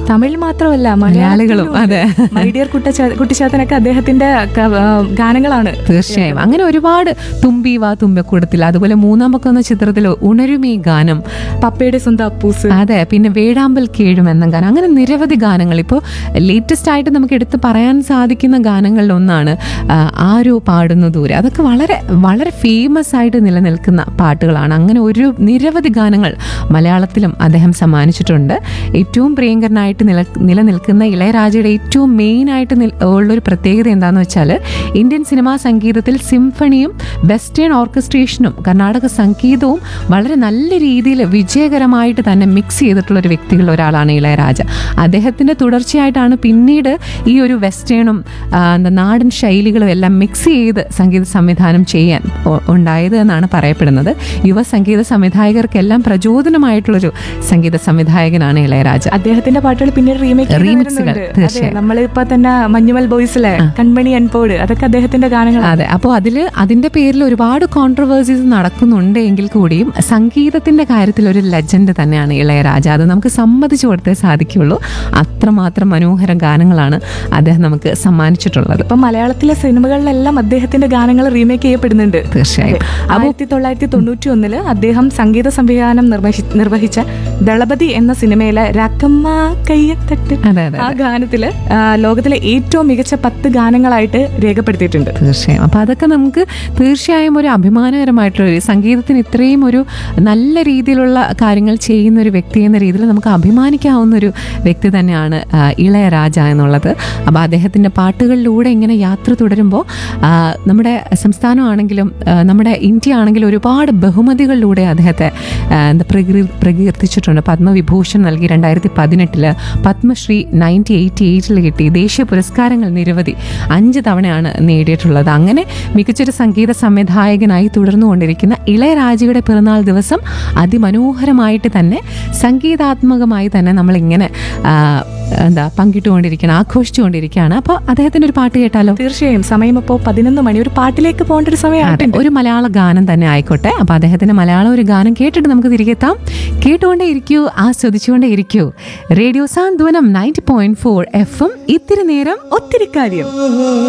തമിഴ് മാത്രമല്ല മലയാളികളും, അതെ. മൈഡിയർ കുട്ടിച്ചാത്തനൊക്കെ അദ്ദേഹത്തിന്റെ ക- ആ, ഗാനങ്ങളാണ് തീർച്ചയായും അങ്ങനെ ഒരുപാട് തുമ്പി വാ തുമ്പക്കൂടത്തിൽ അതുപോലെ മൂന്നാം പക്കം എന്ന ചിത്രത്തിൽ ഉണരുമീ ഗാനം പപ്പയുടെ സ്വന്തം അപ്പൂസ് അതെ പിന്നെ വേഴാമ്പൽ കീഴും എന്ന ഗാനം അങ്ങനെ നിരവധി ഗാനങ്ങൾ ഇപ്പോൾ ലേറ്റസ്റ്റ് ആയിട്ട് നമുക്ക് എടുത്ത് പറയാൻ സാധിക്കുന്ന ഗാനങ്ങളിൽ ഒന്നാണ് ആ, ആരോ പാടുന്നു ദൂരെ അതൊക്കെ വളരെ വളരെ ഫേമസ് ആയിട്ട് നിലനിൽക്കുന്ന പാട്ടുകളാണ് അങ്ങനെ ഒരു നിരവധി ഗാനങ്ങൾ മലയാളത്തിലും അദ്ദേഹം സമ്മാനിച്ചിട്ടുണ്ട് ഏറ്റവും പ്രിയങ്കരനായിട്ട് നില നിലനിൽക്കുന്ന ഇളയരാജയുടെ ഏറ്റവും മെയിൻ ആയിട്ട് നിൽ- ഉള്ളൊരു പ്രത്യേകത എന്താണെന്ന് വെച്ചാൽ ഇന്ത്യൻ സിനിമാ സംഗീതത്തിൽ സിംഫണിയും വെസ്റ്റേൺ ഓർക്കസ്ട്രേഷനും കർണാടക സംഗീതവും വളരെ നല്ല രീതിയിൽ വിജയകരമായിട്ട് തന്നെ മിക്സ് ചെയ്തിട്ടുള്ള ഒരു വ്യക്തികളിൽ ഒരാളാണ് ഇളയരാജ അദ്ദേഹത്തിൻ്റെ തുടർച്ചയായിട്ടാണ് പിന്നീട് ഈ ഒരു വെസ്റ്റേണും ആ, എന്താ നാടൻ ശൈലികളും എല്ലാം മിക്സ് ചെയ്ത് സംഗീത സംവിധാനം ചെയ്യാൻ ഉ- ഉണ്ടായത് എന്നാണ് പറയപ്പെടുന്നത് യുവ സംഗീത സംവിധായകർക്കെല്ലാം പ്രചോദനമായിട്ടുള്ളൊരു സംഗീത സംവിധായകനാണ് ഇളയരാജ അദ്ദേഹത്തിന്റെ പാട്ടുകൾ പിന്നീട് റീമേക്ക് Remixകൾ, തീർച്ചയായും. നമ്മളിപ്പോ തന്നെ മഞ്ഞുമൽ ബോയ്സിലെ കൺമണി അൻപോട് അതൊക്കെ അദ്ദേഹത്തിന്റെ ഗാനങ്ങളാണ് അതെ അപ്പോൾ അതിൽ അതിന്റെ പേരിൽ ഒരുപാട് കോൺട്രവേഴ്സീസ് നടക്കുന്നുണ്ട് എങ്കിൽ കൂടിയും സംഗീതത്തിന്റെ കാര്യത്തിൽ ഒരു ലെജൻഡ് തന്നെയാണ് ഇളയരാജ അത് നമുക്ക് സമ്മതിച്ചു കൊടുത്തേ സാധിക്കുള്ളൂ അത്രമാത്രം മനോഹര ഗാനങ്ങളാണ് അദ്ദേഹം നമുക്ക് സമ്മാനിച്ചിട്ടുള്ളത് ഇപ്പൊ മലയാളത്തിലെ സിനിമകളിലെല്ലാം അദ്ദേഹത്തിന്റെ ഗാനങ്ങൾ റീമേക്ക് ചെയ്യപ്പെടുന്നുണ്ട് തീർച്ചയായും ആയിരത്തി തൊള്ളായിരത്തി തൊണ്ണൂറ്റി ഒന്നില് അദ്ദേഹം സംഗീത സംവിധാനം നിർവഹി- നിർവഹിച്ച ദളപതി എന്ന സിനിമയിലെ രക്കമ്മ കയ്യത്തട്ട് അതെ അതെ ആ ഗാനത്തില് ആ, ലോകത്തിലെ ഏറ്റവും മികച്ച പത്ത് ഗാനങ്ങളായിട്ട് രേഖപ്പെടുത്തിയിട്ടുണ്ട് തീർച്ചയായും അപ്പോൾ അതൊക്കെ നമുക്ക് തീർച്ചയായും ഒരു അഭിമാനകരമായിട്ടുള്ള ഒരു സംഗീതത്തിന് ഇത്രയും ഒരു നല്ല രീതിയിലുള്ള കാര്യങ്ങൾ ചെയ്യുന്ന ഒരു വ്യക്തി എന്ന രീതിയിൽ നമുക്ക് അഭിമാനിക്കാവുന്ന ഒരു വ്യക്തി തന്നെയാണ് ആ, ഇളയരാജ എന്നുള്ളത് അപ്പോൾ അദ്ദേഹത്തിൻ്റെ പാട്ടുകളിലൂടെ ഇങ്ങനെ യാത്ര തുടരുമ്പോൾ ആ, നമ്മുടെ സംസ്ഥാനമാണെങ്കിലും ആ, നമ്മുടെ ഇന്ത്യ ആണെങ്കിലും ഒരുപാട് ബഹുമതികളിലൂടെ അദ്ദേഹത്തെ ആ, എന്താ പ്രകീർ പ്രകീർത്തിച്ചിട്ടുണ്ട് പത്മവിഭൂഷൺ നൽകി രണ്ടായിരത്തി പതിനെട്ടില് പത്മശ്രീ നയൻറ്റി എയ്റ്റി എയ്റ്റിൽ കിട്ടി ദേശീയ പുരസ്കാരങ്ങൾ നിരവധി അഞ്ച് തവണയാണ് നേടിയിട്ടുള്ളത് അങ്ങനെ മികച്ചൊരു സംഗീത സംവിധായകനായി തുടർന്നുകൊണ്ടിരിക്കുന്ന ഇളയരാജയുടെ പിറന്നാൾ ദിവസം അതിമനോഹരമായിട്ട് തന്നെ സംഗീതാത്മകമായി തന്നെ നമ്മളിങ്ങനെ ആ, എന്താ പങ്കിട്ടുകൊണ്ടിരിക്കുകയാണ് ആഘോഷിച്ചുകൊണ്ടിരിക്കുകയാണ് അപ്പോൾ അദ്ദേഹത്തിൻ്റെ ഒരു പാട്ട് കേട്ടാലോ തീർച്ചയായും സമയം ഇപ്പോൾ പതിനൊന്ന് മണി ഒരു പാട്ടിലേക്ക് പോകേണ്ട ഒരു അതെ സമയമായിട്ടുണ്ട് ഒരു മലയാള ഗാനം തന്നെ ആയിക്കോട്ടെ അപ്പൊ അദ്ദേഹത്തിന്റെ മലയാളം ഒരു ഗാനം കേട്ടിട്ട് നമുക്ക് തിരികെ എത്താം കേട്ടുകൊണ്ടേ ഇരിക്കൂ ആസ്വദിച്ചുകൊണ്ടേ ഇരിക്കൂ radio Santhwanam ninety point four F M ഇത്തിരി നേരം ഒത്തിരി കാര്യം